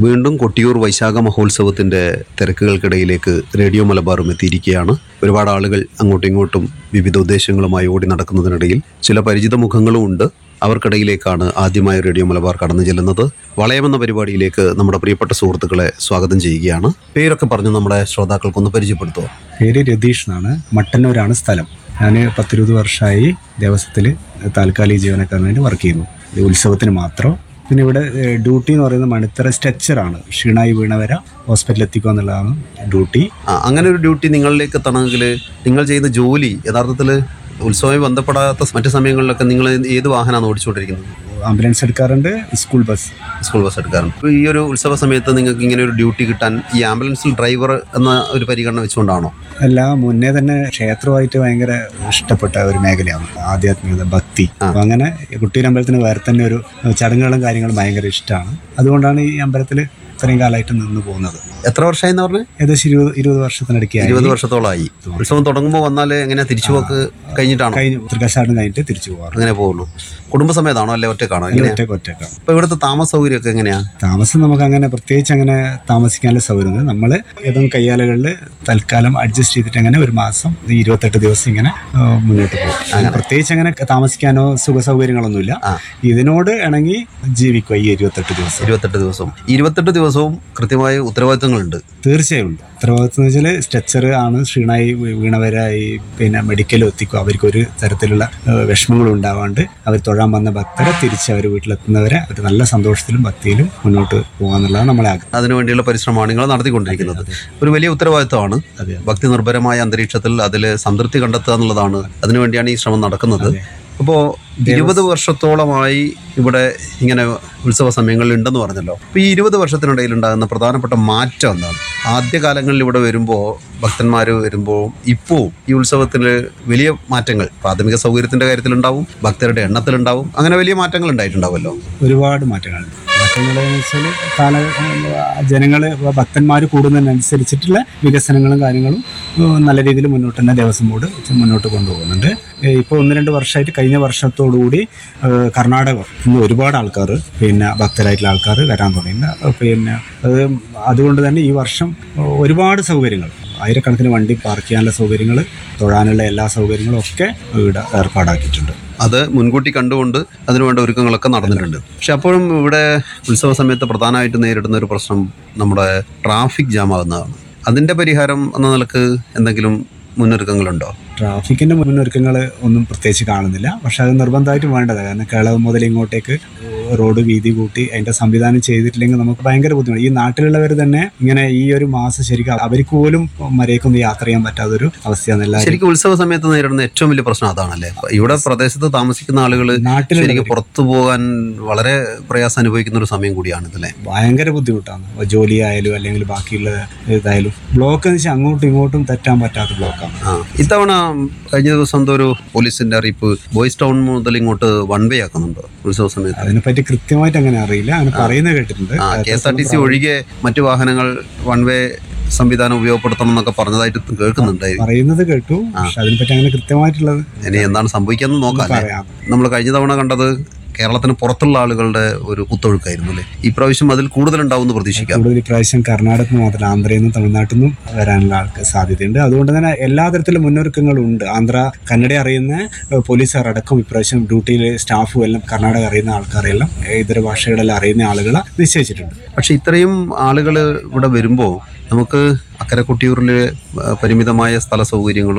വീണ്ടും കൊട്ടിയൂർ വൈശാഖ മഹോത്സവത്തിന്റെ തിരക്കുകൾക്കിടയിലേക്ക് റേഡിയോ മലബാറും എത്തിയിരിക്കുകയാണ് ഒരുപാട് ആളുകൾ അങ്ങോട്ടും ഇങ്ങോട്ടും വിവിധ ഉദ്ദേശങ്ങളുമായി ഓടി നടക്കുന്നതിനിടയിൽ ചില പരിചിത മുഖങ്ങളും ഉണ്ട് അവർക്കിടയിലേക്കാണ് ആദ്യമായി റേഡിയോ മലബാർ കടന്നു ചെല്ലുന്നത് വളയമെന്ന പരിപാടിയിലേക്ക് നമ്മുടെ പ്രിയപ്പെട്ട സുഹൃത്തുക്കളെ സ്വാഗതം ചെയ്യുകയാണ് പേരൊക്കെ പറഞ്ഞ് നമ്മുടെ ശ്രോതാക്കൾക്കൊന്ന് പരിചയപ്പെടുത്തുമോ പേര് രതീഷ് എന്നാണ് മട്ടന്നൂരാണ് സ്ഥലം ഞാൻ പത്തിരുപത് വർഷമായി ദേവസ്വത്തിൽ താൽക്കാലിക ജീവനക്കാരനായിട്ട് വർക്ക് ചെയ്യുന്നു ഇത് ഉത്സവത്തിന് മാത്രം പിന്നെ ഇവിടെ ഏഹ്, ഡ്യൂട്ടി എന്ന് പറയുന്നത് മണിത്തറ സ്ട്രെച്ചറാണ് ക്ഷീണായി വീണവരെ ഹോസ്പിറ്റലിൽ എത്തിക്കുക എന്നുള്ളതാണ് ഡ്യൂട്ടി ആ, അങ്ങനെ ഒരു ഡ്യൂട്ടി നിങ്ങളിലേക്ക് എത്തണമെങ്കിൽ നിങ്ങൾ ചെയ്യുന്ന ജോലി യഥാർത്ഥത്തിൽ ഉത്സവമായി ബന്ധപ്പെടാത്ത മറ്റു സമയങ്ങളിലൊക്കെ നിങ്ങൾ ഏത് വാഹനമാണ് ഓടിച്ചുകൊണ്ടിരിക്കുന്നത് ആംബുലൻസ് എടുക്കാറുണ്ട് സ്കൂൾ ബസ് സ്കൂൾ ബസ് എടുക്കാറുണ്ട് അപ്പോൾ ഈ ഒരു ഉത്സവ സമയത്ത് നിങ്ങൾക്ക് ഇങ്ങനെ ഒരു ഡ്യൂട്ടി കിട്ടാൻ ഈ ആംബുലൻസിൽ ഡ്രൈവർ എന്ന ഒരു പരിഗണന വെച്ചുകൊണ്ടാണോ അല്ല മുന്നേ തന്നെ ക്ഷേത്രമായിട്ട് ഭയങ്കര ഇഷ്ടപ്പെട്ട ഒരു മേഖലയാണ് ആധ്യാത്മികത ഭക്തി അപ്പൊ അങ്ങനെ കുട്ടിയമ്പലത്തിന് വേറെ തന്നെ ഒരു ചടങ്ങുകളും കാര്യങ്ങളും ഭയങ്കര ഇഷ്ടമാണ് അതുകൊണ്ടാണ് ഈ അമ്പലത്തിൽ ഇത്രയും കാലമായിട്ട് നിന്ന് പോകുന്നത് എത്ര വർഷമായി എന്ന് പറഞ്ഞാൽ ഏകദേശം ഇരുപത് ഇരുപത് വർഷത്തിനിടയ്ക്കായി ഇരുപത് വർഷത്തോളമായി ഉത്സവം തുടങ്ങുമ്പോൾ വന്നാൽ എങ്ങനെ തിരിച്ചുപോക്ക് കഴിഞ്ഞിട്ടാണോ കഴിഞ്ഞ് തൃക്കാശാടം കഴിഞ്ഞിട്ട് തിരിച്ചു പോകാറ് അങ്ങനെ പോകുള്ളൂ കുടുംബസമേതാണോ അല്ലെ ഒറ്റക്കാണോ എങ്ങനെ ഒറ്റക്ക് ഒറ്റക്കാണ് ഇപ്പൊ ഇവിടുത്തെ താമസ സൗകര്യമൊക്കെ എങ്ങനെയാ താമസം നമുക്ക് അങ്ങനെ പ്രത്യേകിച്ച് അങ്ങനെ താമസിക്കാനുള്ള സൗകര്യം നമ്മൾ ഏതും കയ്യാലകളിൽ തൽക്കാലം അഡ്ജസ്റ്റ് ചെയ്തിട്ട് അങ്ങനെ ഒരു മാസം ഈ ഇരുപത്തെട്ട് ദിവസം ഇങ്ങനെ ആ, മുന്നോട്ട് പോകും അങ്ങനെ പ്രത്യേകിച്ച് അങ്ങനെ താമസിക്കാനോ സുഖ സൗകര്യങ്ങളൊന്നുമില്ല ആ. ഇതിനോട് ഇണങ്ങി ജീവിക്കുക ഈ ഇരുപത്തെട്ട് ദിവസം ഇരുപത്തെട്ട് ദിവസം ഇരുപത്തെട്ട് ദിവസവും കൃത്യമായ ഉത്തരവാദിത്തങ്ങളുണ്ട് തീർച്ചയായും ഉണ്ട് ഉത്തരവാദിത്വം എന്ന് വെച്ചാൽ സ്ട്രെച്ചർ ആണ് ക്ഷീണായി വീ- വീണവരായി പിന്നെ മെഡിക്കലും എത്തിക്കും അവർക്ക് ഒരു തരത്തിലുള്ള ഏഹ്, വിഷമങ്ങളും ഉണ്ടാവാണ്ട് അവർ തൊഴാൻ വന്ന ഭക്തരെ തിരിച്ച് അവർ വീട്ടിലെത്തുന്നവരെ അവർ നല്ല സന്തോഷത്തിലും ഭക്തിയിലും മുന്നോട്ട് പോകാന്നുള്ളതാണ് നമ്മളെ ആഗ്രഹം അതിനുവേണ്ടിയുള്ള പരിശ്രമമാണ് നിങ്ങൾ നടത്തിക്കൊണ്ടിരിക്കുന്നത് ഒരു വലിയ ഉത്തരവാദിത്തമാണ് അതെ. ഭക്തി നിർഭരമായ അന്തരീക്ഷത്തിൽ അതിൽ സംതൃപ്തി കണ്ടെത്തുക എന്നുള്ളതാണ് അതിനുവേണ്ടിയാണ് ഈ ശ്രമം നടക്കുന്നത് അപ്പോൾ ഇരുപത് വർഷത്തോളമായി ഇവിടെ ഇങ്ങനെ ഉത്സവ സമയങ്ങളിൽ ഉണ്ടെന്ന് പറഞ്ഞല്ലോ അപ്പോൾ ഈ ഇരുപത് വർഷത്തിനിടയിൽ ഉണ്ടാകുന്ന പ്രധാനപ്പെട്ട മാറ്റം എന്താണ് ആദ്യകാലങ്ങളിൽ ഇവിടെ വരുമ്പോൾ ഭക്തന്മാർ വരുമ്പോൾ ഇപ്പോൾ ഈ ഉത്സവത്തിൽ വലിയ മാറ്റങ്ങൾ പ്രാഥമിക സൗകര്യത്തിൻ്റെ കാര്യത്തിലുണ്ടാവും ഭക്തരുടെ എണ്ണത്തിലുണ്ടാവും അങ്ങനെ വലിയ മാറ്റങ്ങൾ ഉണ്ടായിട്ടുണ്ടാവുമല്ലോ ഒരുപാട് മാറ്റങ്ങളുണ്ട് മാറ്റങ്ങൾ എന്ന് വെച്ചാൽ കാല ജനങ്ങൾ ഭക്തന്മാർ കൂടുന്നതിനനുസരിച്ചിട്ടുള്ള വികസനങ്ങളും കാര്യങ്ങളും ഏഹ്, നല്ല രീതിയിൽ മുന്നോട്ട് തന്നെ ദേവസ്വം ബോർഡ് മുന്നോട്ട് കൊണ്ടുപോകുന്നുണ്ട് ഏഹ്, ഇപ്പോൾ ഒന്ന് രണ്ട് വർഷമായിട്ട് കഴിഞ്ഞ വർഷത്തോടുകൂടി ഏഹ്, കർണാടക ഇന്ന് ഒരുപാട് ആൾക്കാർ പിന്നെ ഭക്തരായിട്ടുള്ള ആൾക്കാർ വരാൻ തുടങ്ങി ഏഹ്, പിന്നെ അത് അതുകൊണ്ട് തന്നെ ഈ വർഷം ഏഹ്, ഒരുപാട് സൗകര്യങ്ങൾ ആയിരക്കണക്കിന് വണ്ടി പാർക്ക് ചെയ്യാനുള്ള സൗകര്യങ്ങൾ തൊഴാനുള്ള എല്ലാ സൗകര്യങ്ങളും ഒക്കെ ഇവിടെ ഏർപ്പാടാക്കിയിട്ടുണ്ട് അത് മുൻകൂട്ടി കണ്ടുകൊണ്ട് അതിനുവേണ്ട ഒരുക്കങ്ങളൊക്കെ നടന്നിട്ടുണ്ട് പക്ഷെ അപ്പോഴും ഇവിടെ ഉത്സവ സമയത്ത് പ്രധാനമായിട്ട് നേരിടുന്ന ഒരു പ്രശ്നം നമ്മുടെ ട്രാഫിക് ജാം ആകുന്നതാണ് അതിന്റെ പരിഹാരം എന്ന നിലക്ക് എന്തെങ്കിലും മുന്നൊരുക്കങ്ങളുണ്ടോ ട്രാഫിക്കിന്റെ മുന്നൊരുക്കങ്ങൾ ഒന്നും പ്രത്യേകിച്ച് കാണുന്നില്ല പക്ഷെ അത് നിർബന്ധമായിട്ടും വേണ്ടതാണ് കാരണം കേളവ് മുതൽ ഇങ്ങോട്ടേക്ക് റോഡ് വീതി കൂട്ടി അതിന്റെ സംവിധാനം ചെയ്തിട്ടില്ലെങ്കിൽ നമുക്ക് ഭയങ്കര ബുദ്ധിമുട്ട് ഈ നാട്ടിലുള്ളവർ തന്നെ ഇങ്ങനെ ഈ ഒരു മാസം ശരിക്കും അവർക്ക് പോലും മര്യാദക്കൊന്നും യാത്ര ചെയ്യാൻ പറ്റാത്തൊരു അവസ്ഥയാണ് എല്ലാവരും ശരിക്കും ഉത്സവ സമയത്ത് നേരിടുന്ന ഏറ്റവും വലിയ പ്രശ്നം അതാണല്ലേ ഇവിടെ പ്രദേശത്ത് താമസിക്കുന്ന ആളുകൾ നാട്ടിലുള്ള ശരിക്കും പുറത്തു പോകാൻ വളരെ പ്രയാസം അനുഭവിക്കുന്ന ഒരു സമയം കൂടിയാണ് ഇതല്ലേ ഭയങ്കര ബുദ്ധിമുട്ടാണ് ഇപ്പൊ ജോലി ആയാലും അല്ലെങ്കിൽ ബാക്കിയുള്ള ഇതായാലും ബ്ലോക്ക് എന്ന് വെച്ചാൽ അങ്ങോട്ടും ഇങ്ങോട്ടും തെറ്റാൻ പറ്റാത്ത ബ്ലോക്കാണ് ആ ഇത്തവണ കഴിഞ്ഞ ദിവസം എന്തോ ഒരു പോലീസിന്റെ അറിയിപ്പ് ബോയ്സ് ടൗൺ മുതൽ ഇങ്ങോട്ട് വൺ വേ ആക്കുന്നുണ്ടോ ഉത്സവ സമയത്ത് അതിനെപ്പറ്റി കൃത്യമായിട്ട് അങ്ങനെ അറിയില്ല അങ്ങനെ പറയുന്നത് കേട്ടിട്ടുണ്ട് ആ K S R T C ഒഴികെ മറ്റു വാഹനങ്ങൾ വൺ വേ സംവിധാനം ഉപയോഗപ്പെടുത്തണം എന്നൊക്കെ പറഞ്ഞതായിട്ട് കേൾക്കുന്നുണ്ടായി പറയുന്നത് കേട്ടു പക്ഷെ അതിനെപ്പറ്റി അങ്ങനെ കൃത്യമായിട്ടുള്ളത് ഇനി എന്താണ് സംഭവിക്കാന്ന് നോക്കാം അല്ലേ പറയാം നമ്മൾ കഴിഞ്ഞ തവണ കണ്ടത് കേരളത്തിന് പുറത്തുള്ള ആളുകളുടെ ഒരു കുത്തൊഴുക്കായിരുന്നു അല്ലേ ഈ പ്രാവശ്യം അതിൽ കൂടുതലുണ്ടാവും എന്ന് പ്രതീക്ഷിക്കാം കൂടുതൽ ഇപ്രാവശ്യം കർണാടകത്തിൽ നിന്ന് മാത്രമല്ല ആന്ധ്രയിൽ നിന്നും തമിഴ്നാട്ടിൽ നിന്നും വരാനുള്ള ആൾക്ക് സാധ്യതയുണ്ട് അതുകൊണ്ട് തന്നെ എല്ലാ തരത്തിലും മുന്നൊരുക്കങ്ങളും ഉണ്ട് ആന്ധ്ര കന്നഡ അറിയുന്ന ഏഹ്, പോലീസുകാർ അടക്കം ഇപ്രാവശ്യം ഡ്യൂട്ടിയിൽ സ്റ്റാഫും എല്ലാം കർണാടക അറിയുന്ന ആൾക്കാരെല്ലാം ഏഹ്, ഇതര ഭാഷകളെല്ലാം അറിയുന്ന ആളുകളെ നിശ്ചയിച്ചിട്ടുണ്ട് പക്ഷെ ഇത്രയും ആളുകൾ ഇവിടെ വരുമ്പോൾ നമുക്ക് അക്കരെ കൊട്ടിയൂരിൽ പരിമിതമായ സ്ഥല സൗകര്യങ്ങളും